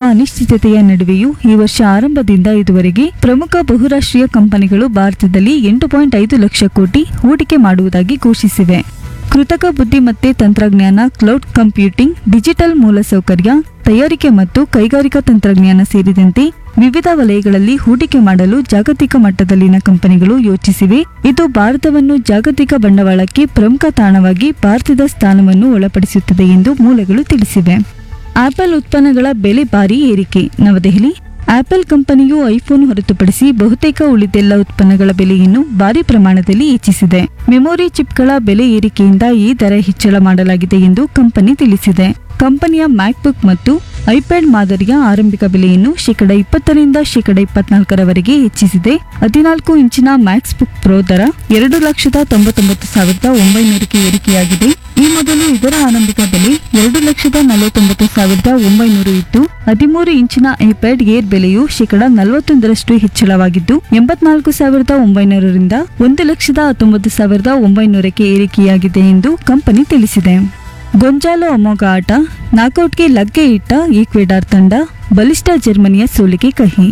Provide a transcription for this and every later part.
ಅನಿಶ್ಚಿತತೆಯ ನಡುವೆಯೂ ಈ ವರ್ಷ ಆರಂಭದಿಂದ ಇದುವರೆಗೆ ಪ್ರಮುಖ ಬಹುರಾಷ್ಟ್ರೀಯ ಕಂಪನಿಗಳು ಭಾರತದಲ್ಲಿ ಎಂಟು ಪಾಯಿಂಟ್ ಐದು ಲಕ್ಷ ಕೋಟಿ ಹೂಡಿಕೆ ಮಾಡುವುದಾಗಿ ಘೋಷಿಸಿವೆ ಕೃತಕ ಬುದ್ಧಿಮತ್ತೆ ತಂತ್ರಜ್ಞಾನ ಕ್ಲೌಡ್ ಕಂಪ್ಯೂಟಿಂಗ್ ಡಿಜಿಟಲ್ ಮೂಲಸೌಕರ್ಯ ತಯಾರಿಕೆ ಮತ್ತು ಕೈಗಾರಿಕಾ ತಂತ್ರಜ್ಞಾನ ಸೇರಿದಂತೆ ವಿವಿಧ ವಲಯಗಳಲ್ಲಿ ಹೂಡಿಕೆ ಮಾಡಲು ಜಾಗತಿಕ ಮಟ್ಟದಲ್ಲಿನ ಕಂಪನಿಗಳು ಯೋಚಿಸಿವೆ ಇದು ಭಾರತವನ್ನು ಜಾಗತಿಕ ಬಂಡವಾಳಕ್ಕೆ ಪ್ರಮುಖ ತಾಣವಾಗಿ ಭಾರತದ ಸ್ಥಾನವನ್ನು ಒಳಪಡಿಸುತ್ತದೆ ಎಂದು ಮೂಲಗಳು ತಿಳಿಸಿವೆ ಆಪಲ್ ಉತ್ಪನ್ನಗಳ ಬೆಲೆ ಭಾರಿ ಏರಿಕೆ ನವದೆಹಲಿ ಆಪಲ್ ಕಂಪನಿಯು ಐಫೋನ್ ಹೊರತುಪಡಿಸಿ ಬಹುತೇಕ ಉಳಿದೆಲ್ಲ ಉತ್ಪನ್ನಗಳ ಬೆಲೆಯನ್ನು ಭಾರಿ ಪ್ರಮಾಣದಲ್ಲಿ ಹೆಚ್ಚಿಸಿದೆ ಮೆಮೊರಿ ಚಿಪ್ಗಳ ಬೆಲೆ ಏರಿಕೆಯಿಂದ ಈ ದರ ಹೆಚ್ಚಳ ಮಾಡಲಾಗಿದೆ ಎಂದು ಕಂಪನಿ ತಿಳಿಸಿದೆ ಕಂಪನಿಯ ಮ್ಯಾಕ್ಬುಕ್ ಮತ್ತು ಐಪ್ಯಾಡ್ ಮಾದರಿಯ ಆರಂಭಿಕ ಬೆಲೆಯನ್ನು ಶೇಕಡ ಇಪ್ಪತ್ತರಿಂದ ಶೇಕಡ ಇಪ್ಪತ್ನಾಲ್ಕರವರೆಗೆ ಹೆಚ್ಚಿಸಿದೆ ಹದಿನಾಲ್ಕು ಇಂಚಿನ ಮ್ಯಾಕ್ಸ್ ಬುಕ್ ಪ್ರೋ ದರ ಎರಡು ಲಕ್ಷದ ತೊಂಬತ್ತೊಂಬತ್ತು ಸಾವಿರದ ಒಂಬೈನೂರಕ್ಕೆ ಏರಿಕೆಯಾಗಿದೆ ಈ ಮೊದಲು ಇದರ ಆರಂಭಿಕ ಬೆಲೆ ಎರಡು ಲಕ್ಷದ ನಲವತ್ತೊಂಬತ್ತು ಸಾವಿರದ ಒಂಬೈನೂರು ಇತ್ತು ಹದಿಮೂರು ಇಂಚಿನ ಐಪ್ಯಾಡ್ ಏರ್ ಬೆಲೆಯು ಶೇಕಡ ನಲವತ್ತೊಂದರಷ್ಟು ಹೆಚ್ಚಳವಾಗಿದ್ದು ಎಂಬತ್ನಾಲ್ಕು ಸಾವಿರದ ಒಂಬೈನೂರರಿಂದ ಒಂದು ಲಕ್ಷದ ಹತ್ತೊಂಬತ್ತು ಸಾವಿರದ ಒಂಬೈನೂರಕ್ಕೆ ಏರಿಕೆಯಾಗಿದೆ ಎಂದು ಕಂಪನಿ ತಿಳಿಸಿದೆ ಗೊಂಜಾಲೋ ಅಮೋಘ ಆಟ ನಾಕೌಟ್ಗೆ ಲಗ್ಗೆ ಇಟ್ಟ ಈಕ್ವೆಡಾರ್ ತಂಡ ಬಲಿಷ್ಠ ಜರ್ಮನಿಯ ಸೋಲಿಗೆ ಕಹಿ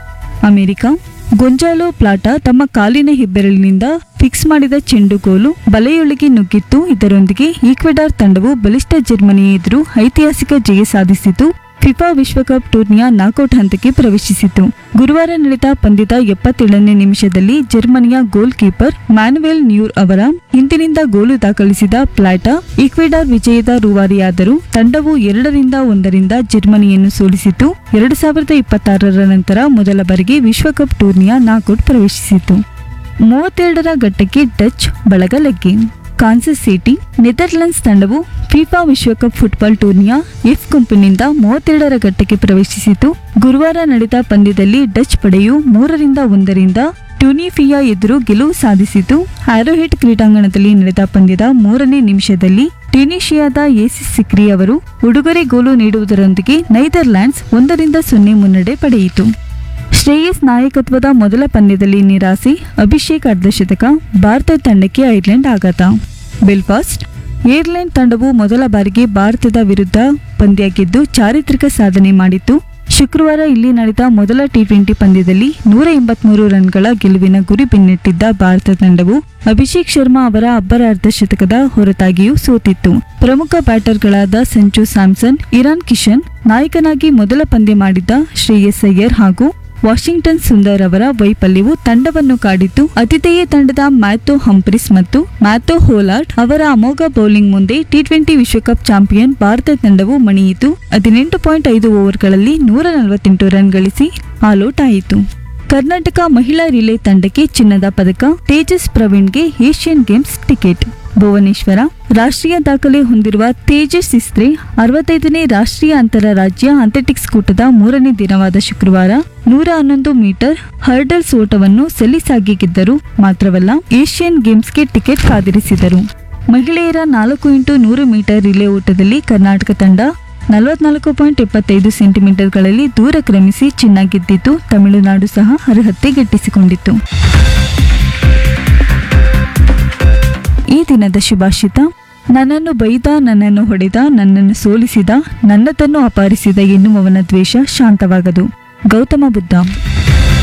ಅಮೆರಿಕ ಗೊಂಜಾಲೋ ಪ್ಲಾಟಾ ತಮ್ಮ ಕಾಲಿನ ಹೆಬ್ಬೆರಳಿನಿಂದ ಫಿಕ್ಸ್ ಮಾಡಿದ ಚೆಂಡುಗೋಲು ಬಲೆಯೊಳಗೆ ನುಗ್ಗಿತ್ತು ಇದರೊಂದಿಗೆ ಈಕ್ವೆಡಾರ್ ತಂಡವು ಬಲಿಷ್ಠ ಜರ್ಮನಿ ಎದುರು ಐತಿಹಾಸಿಕ ಜಯ ಸಾಧಿಸಿತು ಫಿಫಾ ವಿಶ್ವಕಪ್ ಟೂರ್ನಿಯ ನಾಕೌಟ್ ಹಂತಕ್ಕೆ ಪ್ರವೇಶಿಸಿತು ಗುರುವಾರ ನಡೆದ ಪಂದ್ಯದ ಎಪ್ಪತ್ತೇಳನೇ ನಿಮಿಷದಲ್ಲಿ ಜರ್ಮನಿಯ ಗೋಲ್ ಕೀಪರ್ ಮ್ಯಾನುವೆಲ್ ನ್ಯೂರ್ ಅವರ ಹಿಂದಿನಿಂದ ಗೋಲು ದಾಖಲಿಸಿದ ಪ್ಲಾಟಾ ಈಕ್ವೆಡಾರ್ ವಿಜಯದ ರೂವಾರಿಯಾದರು ತಂಡವು ಎರಡರಿಂದ ಒಂದರಿಂದ ಜರ್ಮನಿಯನ್ನು ಸೋಲಿಸಿತು ಎರಡು ಸಾವಿರದ ಇಪ್ಪತ್ತಾರರ ನಂತರ ಮೊದಲ ಬಾರಿಗೆ ವಿಶ್ವಕಪ್ ಟೂರ್ನಿಯ ನಾಕೌಟ್ ಪ್ರವೇಶಿಸಿತು ಮೂವತ್ತೆರಡರ ಘಟ್ಟಕ್ಕೆ ಡಚ್ ಬಳಗ ಲಗ್ಗೆ ಕಾನ್ಸಸ್ ಸಿಟಿ ನೆದರ್ಲೆಂಡ್ಸ್ ತಂಡವು ಫಿಫಾ ವಿಶ್ವಕಪ್ ಫುಟ್ಬಾಲ್ ಟೂರ್ನಿಯ ಎಫ್ ಗುಂಪಿನಿಂದ ಮೂವತ್ತೆರಡರ ಘಟ್ಟಕ್ಕೆ ಪ್ರವೇಶಿಸಿತು ಗುರುವಾರ ನಡೆದ ಪಂದ್ಯದಲ್ಲಿ ಡಚ್ ಪಡೆಯು ಮೂರರಿಂದ ಒಂದರಿಂದ ಟ್ಯುನಿಫಿಯಾ ಎದುರು ಗೆಲುವು ಸಾಧಿಸಿತು ಆರೋಹೆಟ್ ಕ್ರೀಡಾಂಗಣದಲ್ಲಿ ನಡೆದ ಪಂದ್ಯದ ಮೂರನೇ ನಿಮಿಷದಲ್ಲಿ ಟ್ಯುನಿಷಿಯಾದ ಏಸಿಸ್ ಸಿಕ್ರಿ ಅವರು ಉಡುಗೊರೆ ಗೋಲು ನೀಡುವುದರೊಂದಿಗೆ ನೈದರ್ಲ್ಯಾಂಡ್ಸ್ ಒಂದರಿಂದ ಸೊನ್ನೆ ಮುನ್ನಡೆ ಪಡೆಯಿತು ಶ್ರೇಯಸ್ ನಾಯಕತ್ವದ ಮೊದಲ ಪಂದ್ಯದಲ್ಲಿ ನಿರಾಸೆ ಅಭಿಷೇಕ್ ಅರ್ಧಶತಕ ಭಾರತ ತಂಡಕ್ಕೆ ಐರ್ಲೆಂಡ್ ಆಘಾತ ಬೆಲ್ಫಾಸ್ಟ್ ಏರ್ಲೈನ್ ತಂಡವು ಮೊದಲ ಬಾರಿಗೆ ಭಾರತದ ವಿರುದ್ಧ ಪಂದ್ಯ ಗೆದ್ದು ಚಾರಿತ್ರಿಕ ಸಾಧನೆ ಮಾಡಿತ್ತು ಶುಕ್ರವಾರ ಇಲ್ಲಿ ನಡೆದ ಮೊದಲ ಟಿ ಟ್ವೆಂಟಿ ಪಂದ್ಯದಲ್ಲಿ ನೂರ ಎಂಬತ್ಮೂರು ರನ್ಗಳ ಗೆಲುವಿನ ಗುರಿ ಬೆನ್ನಟ್ಟಿದ್ದ ಭಾರತ ತಂಡವು ಅಭಿಷೇಕ್ ಶರ್ಮಾ ಅವರ ಅಬ್ಬರ ಅರ್ಧಶತಕದ ಹೊರತಾಗಿಯೂ ಸೋತಿತ್ತು ಪ್ರಮುಖ ಬ್ಯಾಟರ್ಗಳಾದ ಸಂಜು ಸ್ಯಾಮ್ಸನ್ ಇರಾನ್ ಕಿಶನ್ ನಾಯಕನಾಗಿ ಮೊದಲ ಪಂದ್ಯ ಮಾಡಿದ್ದ ಶ್ರೇಯಸ್ ಅಯ್ಯರ್ ಹಾಗೂ ವಾಷಿಂಗ್ಟನ್ ಸುಂದರ್ ಅವರ ವೈಫಲ್ಯವು ತಂಡವನ್ನು ಕಾಡಿತ್ತು ಅತಿಥೇಯ ತಂಡದ ಮ್ಯಾಥೋ ಹಂಪ್ರಿಸ್ ಮತ್ತು ಮ್ಯಾಥೋ ಹೋಲಾರ್ಡ್ ಅವರ ಅಮೋಘ ಬೌಲಿಂಗ್ ಮುಂದೆ ಟಿ ಟ್ವೆಂಟಿ ವಿಶ್ವಕಪ್ ಚಾಂಪಿಯನ್ ಭಾರತ ತಂಡವು ಮಣಿಯಿತು ಹದಿನೆಂಟು ಪಾಯಿಂಟ್ ಐದು ಓವರ್ಗಳಲ್ಲಿ ನೂರ ನಲವತ್ತೆಂಟು ರನ್ ಗಳಿಸಿ ಆಲ್ಔಟ್ ಆಯಿತು ಕರ್ನಾಟಕ ಮಹಿಳಾ ರಿಲೇ ತಂಡಕ್ಕೆ ಚಿನ್ನದ ಪದಕ ತೇಜಸ್ ಪ್ರವೀಣ್ಗೆ ಏಷ್ಯನ್ ಗೇಮ್ಸ್ ಟಿಕೆಟ್ ಭುವನೇಶ್ವರ ರಾಷ್ಟ್ರೀಯ ದಾಖಲೆ ಹೊಂದಿರುವ ತೇಜಸ್ ಇಸ್ತ್ರೆ ಅರವತ್ತೈದನೇ ರಾಷ್ಟ್ರೀಯ ಅಂತಾರಾಜ್ಯ ಅಥ್ಲೆಟಿಕ್ಸ್ ಕೂಟದ ಮೂರನೇ ದಿನವಾದ ಶುಕ್ರವಾರ ನೂರ ಹನ್ನೊಂದು ಮೀಟರ್ ಹರ್ಡಲ್ಸ್ ಓಟವನ್ನು ಸಲೀಸಾಗಿ ಗೆದ್ದರು ಮಾತ್ರವಲ್ಲ ಏಷ್ಯನ್ ಗೇಮ್ಸ್ಗೆ ಟಿಕೆಟ್ ಕಾದಿರಿಸಿದರು ಮಹಿಳೆಯರ ನಾಲ್ಕು ಇಂಟು ನೂರು ಮೀಟರ್ ರಿಲೇ ಓಟದಲ್ಲಿ ಕರ್ನಾಟಕ ತಂಡ ನಲವತ್ನಾಲ್ಕು ಪಾಯಿಂಟ್ ಎಪ್ಪತ್ತೈದು ಸೆಂಟಿಮೀಟರ್ಗಳಲ್ಲಿ ದೂರ ಕ್ರಮಿಸಿ ಚಿನ್ನ ಗೆದ್ದಿದ್ದು ತಮಿಳುನಾಡು ಸಹ ಅರ್ಹತೆ ಗಿಟ್ಟಿಸಿಕೊಂಡಿತ್ತು ಈ ದಿನದ ಶುಭಾಷಿತ ನನ್ನನ್ನು ಬೈದ ನನ್ನನ್ನು ಹೊಡೆದ ನನ್ನನ್ನು ಸೋಲಿಸಿದ ನನ್ನದನ್ನು ಅಪಹರಿಸಿದ ಎನ್ನುವವನ ದ್ವೇಷ ಶಾಂತವಾಗದು ಗೌತಮ ಬುದ್ಧ